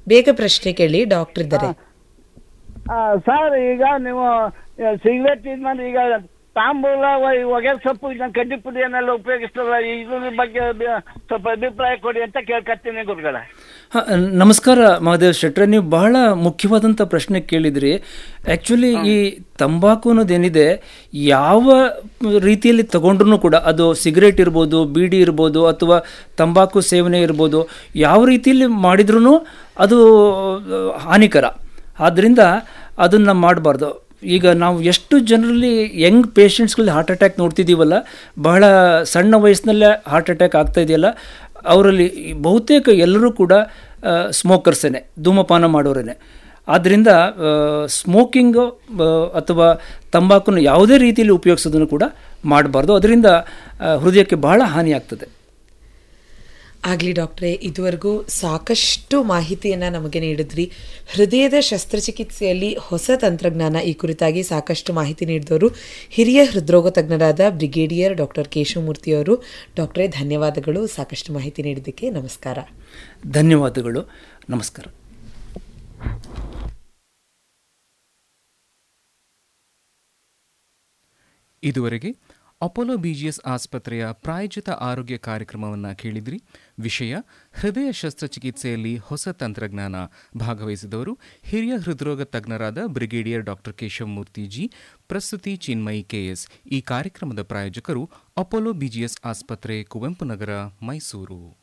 ಬೇಗ ಪ್ರಶ್ನೆ ಕೇಳಿ ಡಾಕ್ಟರ್ ಇದ್ದಾರೆ ಆ, ಸರ್ ಈಗ ನೀವು ಸಿಗರೇಟ್ ಇದ್ಮೇಲೆ ಈಗ ತಾಂಬೂಲ ಒ- ಹೊಗೆ ಸೊಪ್ಪು ಇದನ್ನ ಕಡ್ಡಿ ಪುಡಿಯನ್ನೆಲ್ಲ ಉಪಯೋಗಿಸ್ತಲ್ಲ ಇದ್ರ ಬಗ್ಗೆ ಬ- ಸ್ವಲ್ಪ ಅಭಿಪ್ರಾಯ ಕೊಡಿ ಅಂತ ಕೇಳ್ಕತ್ತೀನಿ ಗುರುಗಳೇ ಹ, ನಮಸ್ಕಾರ ಮಹಾದೇವ್ ಶೆಟ್ರೆ ನೀವು ಬಹಳ ಮುಖ್ಯವಾದಂಥ ಪ್ರಶ್ನೆ ಕೇಳಿದ್ರಿ ಆ್ಯಕ್ಚುಲಿ ಈ ತಂಬಾಕು ಅನ್ನೋದೇನಿದೆ ಯಾವ ರೀತಿಯಲ್ಲಿ ತಗೊಂಡ್ರು ಕೂಡ ಅದು ಸಿಗರೇಟ್ ಇರ್ಬೋದು ಬೀಡಿ ಇರ್ಬೋದು ಅಥವಾ ತಂಬಾಕು ಸೇವನೆ ಇರ್ಬೋದು ಯಾವ ರೀತಿಯಲ್ಲಿ ಮಾಡಿದ್ರೂ ಅದು ಹಾನಿಕರ ಆದ್ದರಿಂದ ಅದನ್ನು ಮಾಡಬಾರ್ದು ಈಗ ನಾವು ಎಷ್ಟು ಜನರಲ್ಲಿ ಯಂಗ್ ಪೇಷಂಟ್ಸ್ಗಳಲ್ಲಿ ಹಾರ್ಟ್ ಅಟ್ಯಾಕ್ ನೋಡ್ತಿದ್ದೀವಲ್ಲ ಬಹಳ ಸಣ್ಣ ವಯಸ್ಸಿನಲ್ಲೇ ಹಾರ್ಟ್ ಅಟ್ಯಾಕ್ ಆಗ್ತಾ ಇದೆಯಲ್ಲ ಅವರಲ್ಲಿ ಬಹುತೇಕ ಎಲ್ಲರೂ ಕೂಡ ಸ್ಮೋಕರ್ಸೇನೆ ಧೂಮಪಾನ ಮಾಡೋರೇನೆ ಆದ್ದರಿಂದ ಸ್ಮೋಕಿಂಗು ಅಥವಾ ತಂಬಾಕನ್ನು ಯಾವುದೇ ರೀತಿಯಲ್ಲಿ ಉಪಯೋಗಿಸೋದನ್ನು ಕೂಡ ಮಾಡಬಾರ್ದು ಅದರಿಂದ ಆ, ಹೃದಯಕ್ಕೆ ಬಹಳ ಹಾನಿ ಆಗ್ತದೆ ಆಗಲಿ ಡಾಕ್ಟ್ರೇ ಇದುವರೆಗೂ ಸಾಕಷ್ಟು ಮಾಹಿತಿಯನ್ನು ನಮಗೆ ನೀಡಿದ್ರಿ ಹೃದಯದ ಶಸ್ತ್ರಚಿಕಿತ್ಸೆಯಲ್ಲಿ ಹೊಸ ತಂತ್ರಜ್ಞಾನ ಈ ಕುರಿತಾಗಿ ಸಾಕಷ್ಟು ಮಾಹಿತಿ ನೀಡಿದವರು ಹಿರಿಯ ಹೃದ್ರೋಗ ತಜ್ಞರಾದ ಬ್ರಿಗೇಡಿಯರ್ ಡಾಕ್ಟರ್ ಕೇಶವಮೂರ್ತಿ ಅವರು ಡಾಕ್ಟ್ರೇ ಧನ್ಯವಾದಗಳು ಸಾಕಷ್ಟು ಮಾಹಿತಿ ನೀಡಿದ್ದಕ್ಕೆ ನಮಸ್ಕಾರ ಧನ್ಯವಾದಗಳು ನಮಸ್ಕಾರ ಇದುವರೆಗೆ ಅಪೋಲೋ ಬಿಜಿಎಸ್ ಆಸ್ಪತ್ರೆಯ ಪ್ರಾಯೋಜಿತ ಆರೋಗ್ಯ ಕಾರ್ಯಕ್ರಮವನ್ನು ಕೇಳಿದ್ರಿ ವಿಷಯ ಹೃದಯ ಶಸ್ತ್ರಚಿಕಿತ್ಸೆಯಲ್ಲಿ ಹೊಸ ತಂತ್ರಜ್ಞಾನ ಭಾಗವಹಿಸಿದವರು ಹಿರಿಯ ಹೃದ್ರೋಗ ತಜ್ಞರಾದ ಬ್ರಿಗೇಡಿಯರ್ ಡಾಕ್ಟರ್ ಕೇಶವಮೂರ್ತಿ ಜಿ ಪ್ರಸ್ತುತಿ ಚಿನ್ಮಯಿ ಕೆಎಸ್ ಈ ಕಾರ್ಯಕ್ರಮದ ಪ್ರಾಯೋಜಕರು ಅಪೋಲೋ ಬಿಜಿಎಸ್ ಆಸ್ಪತ್ರೆ ಕುವೆಂಪು ನಗರ ಮೈಸೂರು